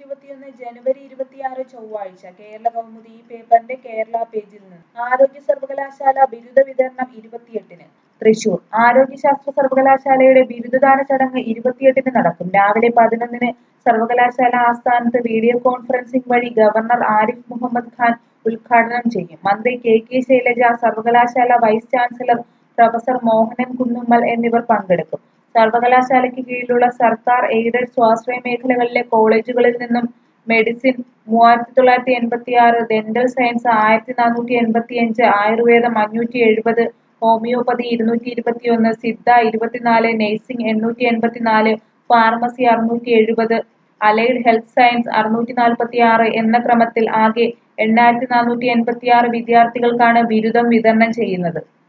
ഇരുപത്തിയൊന്ന് ജനുവരി ഇരുപത്തിയാറ് ചൊവ്വാഴ്ച കേരള കൗമുദി ഈ പേപ്പറിന്റെ കേരള പേജിൽ നിന്ന് ആരോഗ്യ സർവകലാശാല ബിരുദ വിതരണം ഇരുപത്തിയെട്ടിന് തൃശൂർ ആരോഗ്യശാസ്ത്ര സർവകലാശാലയുടെ ബിരുദദാന ചടങ്ങ് ഇരുപത്തിയെട്ടിന് നടക്കും രാവിലെ പതിനൊന്നിന് സർവകലാശാല ആസ്ഥാനത്ത് വീഡിയോ കോൺഫറൻസിംഗ് വഴി ഗവർണർ ആരിഫ് മുഹമ്മദ് ഖാൻ ഉദ്ഘാടനം ചെയ്യും മന്ത്രി കെ കെ ശൈലജ സർവകലാശാല vice chancellor professor Mohanan Kunnummal എന്നിവർ പങ്കെടുക്കും സർവകലാശാലയ്ക്ക് കീഴിലുള്ള സർക്കാർ എയ്ഡഡ് സ്വാശ്രയ മേഖലകളിലെ കോളേജുകളിൽ നിന്നും മെഡിസിൻ മൂവായിരത്തി തൊള്ളായിരത്തി എൺപത്തി ആറ് ഡെന്റൽ സയൻസ് ആയിരത്തി നാനൂറ്റി എൺപത്തി അഞ്ച് ആയുർവേദം അഞ്ഞൂറ്റി എഴുപത് ഹോമിയോപ്പതി ഇരുന്നൂറ്റി ഇരുപത്തിയൊന്ന് സിദ്ധ ഇരുപത്തിനാല് നഴ്സിംഗ് എണ്ണൂറ്റി എൺപത്തിനാല് ഫാർമസി അറുന്നൂറ്റി എഴുപത് അലൈഡ് ഹെൽത്ത് സയൻസ് അറുന്നൂറ്റി നാൽപ്പത്തി ആറ് എന്ന ക്രമത്തിൽ ആകെ എണ്ണായിരത്തി നാനൂറ്റി എൺപത്തി ആറ് വിദ്യാർത്ഥികൾക്കാണ് ബിരുദം വിതരണം ചെയ്യുന്നത്